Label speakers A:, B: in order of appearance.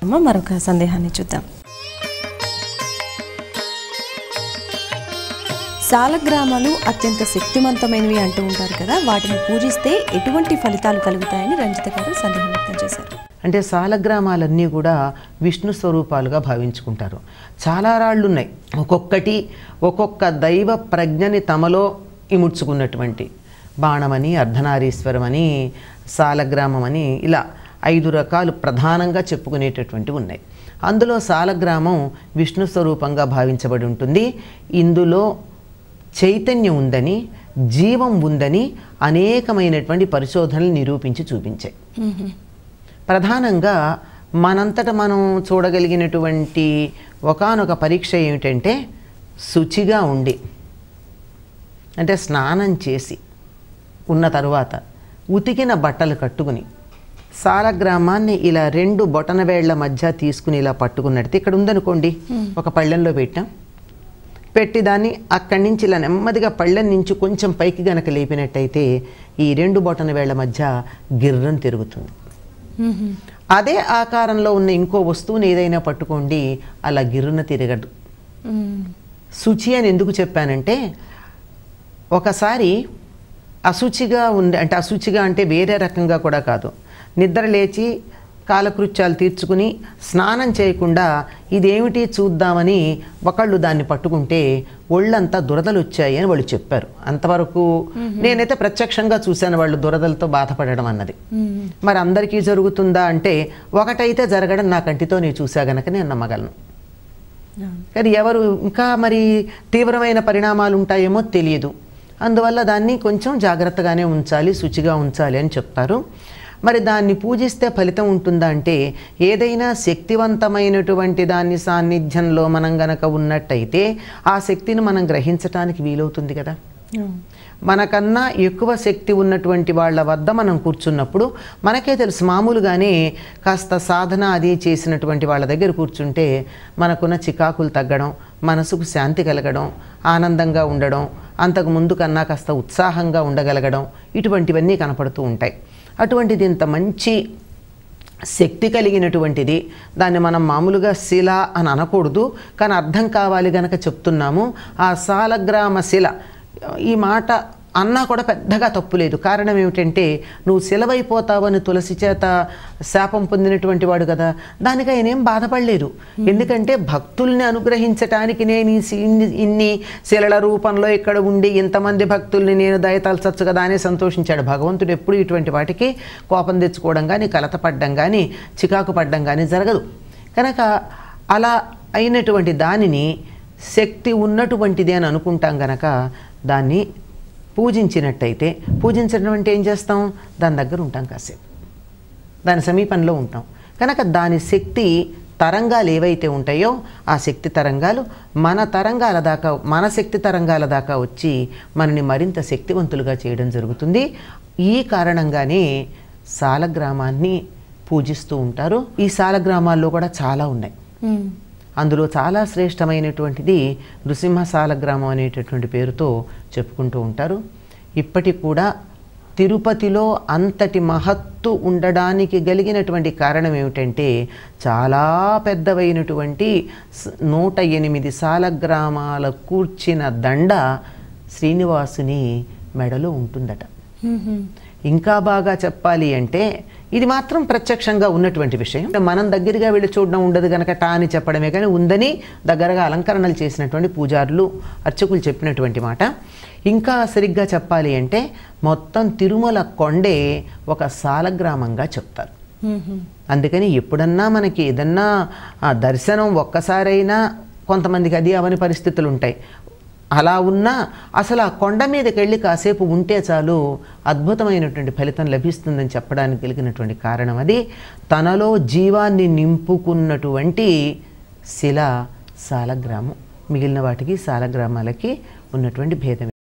A: అమ్మ, మరొక సందేహాన్ని చూద్దాం సాలగ్రామాలు అత్యంత శక్తివంతమైనవి అంటూ ఉంటారు కదా వాటిని పూజిస్తే ఎటువంటి ఫలితాలు కలుగుతాయని రంజిత గారు సందేహం వ్యక్తం చేశారు
B: అంటే సాలగ్రామాలన్నీ కూడా విష్ణు స్వరూపాలుగా భావించుకుంటారు చాలా రాళ్ళు ఉన్నాయి ఒక్కొక్కటి ఒక్కొక్క దైవ ప్రజ్ఞని తమలో ఇముడ్చుకున్నటువంటి బాణమని అర్ధనారీశ్వరమని సాలగ్రామం అని ఇలా ఐదు రకాలు ప్రధానంగా చెప్పుకునేటటువంటివి ఉన్నాయి అందులో సాలగ్రామం విష్ణు స్వరూపంగా భావించబడి ఉంటుంది ఇందులో చైతన్యం ఉందని జీవం ఉందని అనేకమైనటువంటి పరిశోధనలు నిరూపించి చూపించాయి ప్రధానంగా మనంతట మనం చూడగలిగినటువంటి ఒకానొక పరీక్ష ఏమిటంటే శుచిగా ఉండి అంటే స్నానం చేసి ఉన్న తరువాత ఉతికిన బట్టలు కట్టుకుని సాలగ్రామాన్ని ఇలా రెండు బొటన వేళ్ల మధ్య తీసుకుని ఇలా పట్టుకున్నట్టు ఇక్కడ ఉందనుకోండి ఒక పళ్ళెంలో పెట్టాం పెట్టి దాన్ని అక్కడి నుంచి ఇలా నెమ్మదిగా పళ్ళెం నుంచి కొంచెం పైకి గనక లేపినట్టయితే ఈ రెండు బొటన వేళ్ల మధ్య గిర్రం తిరుగుతుంది అదే ఆకారంలో ఉన్న ఇంకో వస్తువుని ఏదైనా పట్టుకోండి అలా గిర్రున తిరగదు శుచి అని ఎందుకు చెప్పానంటే ఒకసారి అశుచిగా ఉంది అంటే అశుచిగా అంటే వేరే రకంగా కూడా కాదు నిద్ర లేచి కాలకృత్యాలు తీర్చుకుని స్నానం చేయకుండా ఇదేమిటి చూద్దామని ఒకళ్ళు దాన్ని పట్టుకుంటే ఒళ్ళంతా దురదలు వచ్చాయి అని వాళ్ళు చెప్పారు అంతవరకు నేనైతే ప్రత్యక్షంగా చూశాను వాళ్ళు దురదలతో బాధపడడం అన్నది మరి అందరికీ జరుగుతుందా అంటే ఒకటైతే జరగడం నా కంటితో నేను చూసా గనక నేను నమ్మగలను కానీ ఎవరు ఇంకా మరి తీవ్రమైన పరిణామాలు ఉంటాయేమో తెలియదు అందువల్ల దాన్ని కొంచెం జాగ్రత్తగానే ఉంచాలి శుచిగా ఉంచాలి అని చెప్తారు మరి దాన్ని పూజిస్తే ఫలితం ఉంటుందా అంటే ఏదైనా శక్తివంతమైనటువంటి దాని సాన్నిధ్యంలో మనం గనక ఉన్నట్టయితే ఆ శక్తిని మనం గ్రహించటానికి వీలవుతుంది కదా మనకన్నా ఎక్కువ శక్తి ఉన్నటువంటి వాళ్ళ వద్ద మనం కూర్చున్నప్పుడు మనకే తెలుసు మామూలుగానే కాస్త సాధన అది చేసినటువంటి వాళ్ళ దగ్గర కూర్చుంటే మనకున్న చికాకులు తగ్గడం మనసుకు శాంతి కలగడం ఆనందంగా ఉండడం అంతకు ముందు కన్నా కాస్త ఉత్సాహంగా ఉండగలగడం ఇటువంటివన్నీ కనపడుతూ ఉంటాయి అటువంటిది ఇంత మంచి శక్తి కలిగినటువంటిది దాన్ని మనం మామూలుగా శిల అని అనకూడదు కానీ అర్థం కావాలి గనక చెప్తున్నాము ఆ సాలగ్రామ శిల ఈ మాట అన్నా కూడా పెద్దగా తప్పు లేదు కారణం ఏమిటంటే నువ్వు శిలవైపోతావని తులసి చేత శాపం పొందినటువంటి వాడు కదా దానికి ఆయన ఏం బాధపడలేదు ఎందుకంటే భక్తుల్ని అనుగ్రహించటానికి నేను ఈ సి- ఇన్ని ఇన్ని శిలల రూపంలో ఇక్కడ ఉండి ఇంతమంది భక్తుల్ని నేను దయతలచచ్చు కదా అని సంతోషించాడు భగవంతుడు ఎప్పుడు ఇటువంటి వాటికి కోపం తెచ్చుకోవడం కానీ కలతపడ్డం కానీ చికాకు పడ్డం కానీ జరగదు కనుక అలా అయినటువంటి దానిని శక్తి ఉన్నటువంటిది అని అనుకుంటాం గనక దాన్ని పూజించినట్టయితే పూజించడం అంటే ఏం చేస్తాం దాని దగ్గర ఉంటాం కాసేపు దాని సమీపంలో ఉంటాం కనుక దాని శక్తి తరంగాలు ఏవైతే ఉంటాయో ఆ శక్తి తరంగాలు మన తరంగాల దాకా మన శక్తి తరంగాల దాకా వచ్చి మనని మరింత శక్తివంతులుగా చేయడం జరుగుతుంది ఈ కారణంగానే సాలగ్రామాన్ని పూజిస్తూ ఉంటారు ఈ సాలగ్రామాల్లో కూడా చాలా ఉన్నాయి అందులో చాలా శ్రేష్టమైనటువంటిది నృసింహ సాలగ్రామం అనేటటువంటి పేరుతో చెప్పుకుంటూ ఉంటారు ఇప్పటికి కూడా తిరుపతిలో అంతటి మహత్తు ఉండడానికి కలిగినటువంటి కారణం ఏమిటంటే చాలా పెద్దవైనటువంటి స- నూట ఎనిమిది సాలగ్రామాల కూర్చిన దండ శ్రీనివాసుని మెడలో ఉంటుందట ఇంకా బాగా చెప్పాలి అంటే ఇది మాత్రం ప్రత్యక్షంగా ఉన్నటువంటి విషయం మనం దగ్గరగా వెళ్ళి చూడడం ఉండదు కనుక టా అని చెప్పడమే కానీ ఉందని దగ్గరగా అలంకరణలు చేసినటువంటి పూజారులు అర్చకులు చెప్పినటువంటి మాట ఇంకా సరిగ్గా చెప్పాలి అంటే మొత్తం తిరుమల కొండే ఒక సాలగ్రామంగా చెప్తారు అందుకని ఎప్పుడన్నా మనకి ఏదన్నా ఆ, దర్శనం ఒక్కసారైనా కొంతమందికి అది అవని పరిస్థితులు ఉంటాయి అలా ఉన్నా అసలు ఆ కొండ మీదకి వెళ్ళి కాసేపు ఉంటే చాలు అద్భుతమైనటువంటి ఫలితం లభిస్తుందని చెప్పడానికి కలిగినటువంటి కారణం అది తనలో జీవాన్ని నింపుకున్నటువంటి శిల సాలగ్రామం మిగిలిన వాటికి సాలగ్రామాలకి ఉన్నటువంటి భేదం